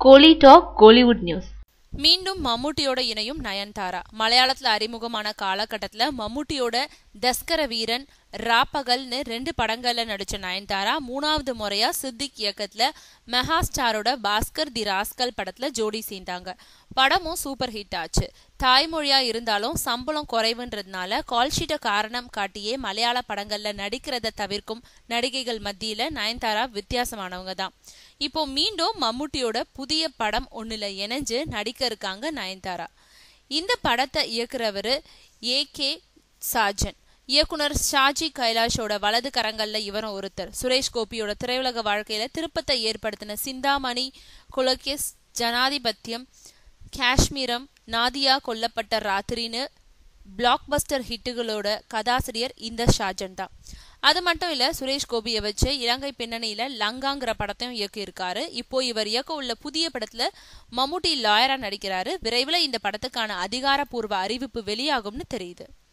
கோலி talk Kollywood news மீண்டும் மம்முட்டியோட இணையும் நயன்தாரா மலையாளத்துல அறிமுகமான காலகட்டத்துல மம்முட்டியோட தஸ்கர வீரன் ராப்பகல்னு ரெண்டு படங்கள்ல நடிச்ச நயன்தாரா மூணாவது முறையா சித்திக் இயக்கத்துல மெகா ஸ்டாரோட பாஸ்கர் தி ராஸ்கல் படத்துல ஜோடி சேர்ந்தாங்க படமும் சூப்பர் ஹிட் ஆச்சு தாய்மொழியா இருந்தாலும் சம்பளம் குறைவுன்றதுனால கால்ஷீட்டை காரணம் காட்டியே மலையாள படங்கள்ல நடிக்கிறத தவிர்க்கும் நடிகைகள் மத்தியில நயன்தாரா வித்தியாசமானவங்க தான் இப்போ மீண்டும் மம்முட்டியோட புதிய படம் ஒண்ணுல இணைஞ்சு நடிக்க இருக்காங்க நயன்தாரா இந்த படத்தை இயக்குறவரு ஏ கே சாஜன் இயக்குனர் ஷாஜி கைலாஷோட வலது கரங்கள்ல இவரும் ஒருத்தர் சுரேஷ் கோபியோட திரையுலக வாழ்க்கையில திருப்பத்தை ஏற்படுத்தின சிந்தாமணி குலகேஸ் ஜனாதிபத்தியம் காஷ்மீரம் நாதியா கொல்லப்பட்ட ராத்திரின்னு பிளாக் பஸ்டர் ஹிட்டுகளோட கதாசிரியர் இந்த ஷாஜன் தான் அது மட்டும் இல்ல சுரேஷ் கோபியை வச்சு இலங்கை பின்னணியில லங்காங்கிற படத்தையும் இயக்கியிருக்காரு இப்போ இவர் இயக்க உள்ள புதிய படத்துல மம்முட்டி லாயரா நடிக்கிறாரு விரைவில் இந்த படத்துக்கான அதிகாரப்பூர்வ அறிவிப்பு வெளியாகும்னு தெரியுது